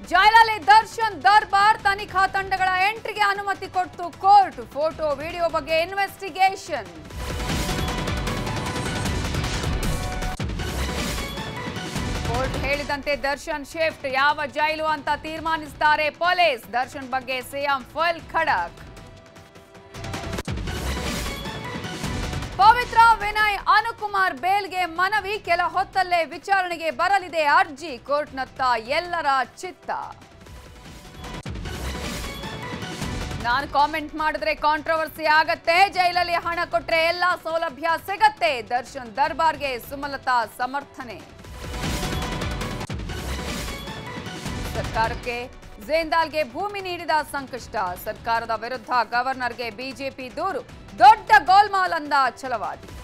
ಜೈಲಲ್ಲಿ ದರ್ಶನ್ ದರ್ಬಾರ್ ತನಿಖಾ ತಂಡಗಳ ಎಂಟ್ರಿಗೆ ಅನುಮತಿ ಕೊಟ್ಟು ಕೋರ್ಟ್ ಫೋಟೋ ವಿಡಿಯೋ ಬಗ್ಗೆ ಇನ್ವೆಸ್ಟಿಗೇಷನ್ ಕೋರ್ಟ್ ಹೇಳಿದಂತೆ ದರ್ಶನ್ ಶಿಫ್ಟ್ ಯಾವ ಜೈಲು ಅಂತ ತೀರ್ಮಾನಿಸುತ್ತಾರೆ ಪೊಲೀಸ್ ದರ್ಶನ್ ಬಗ್ಗೆ ಸಿಎಂ ಫುಲ್ ಖಡಕ್ ಪವಿತ್ರ ವಿನಯ್ ಅನುಕುಮಾರ್ ಬೇಲ್ಗೆ ಮನವಿ ಕೆಲ ಹೊತ್ತಲ್ಲೇ ವಿಚಾರಣೆಗೆ ಬರಲಿದೆ ಅರ್ಜಿ ಕೋರ್ಟ್ನತ್ತ ಎಲ್ಲರ ಚಿತ್ತ ನಾನು ಕಾಮೆಂಟ್ ಮಾಡಿದ್ರೆ ಕಾಂಟ್ರವರ್ಸಿ ಆಗತ್ತೆ ಜೈಲಲ್ಲಿ ಹಣ ಕೊಟ್ರೆ ಎಲ್ಲಾ ಸೌಲಭ್ಯ ಸಿಗತ್ತೆ ದರ್ಶನ್ ದರ್ಬಾರ್ಗೆ ಸುಮಲತಾ ಸಮರ್ಥನೆ ಸರ್ಕಾರಕ್ಕೆ ಝೇಂದಾಲ್ಗೆ ಭೂಮಿ ನೀಡಿದ ಸಂಕಷ್ಟ ಸರ್ಕಾರದ ವಿರುದ್ಧ ಗವರ್ನರ್ಗೆ ಬಿಜೆಪಿ ದೂರು ದೊಡ್ಡ ಗೋಲ್ಮಾಲ್ ಅಂದ ಛಲವಾದಿ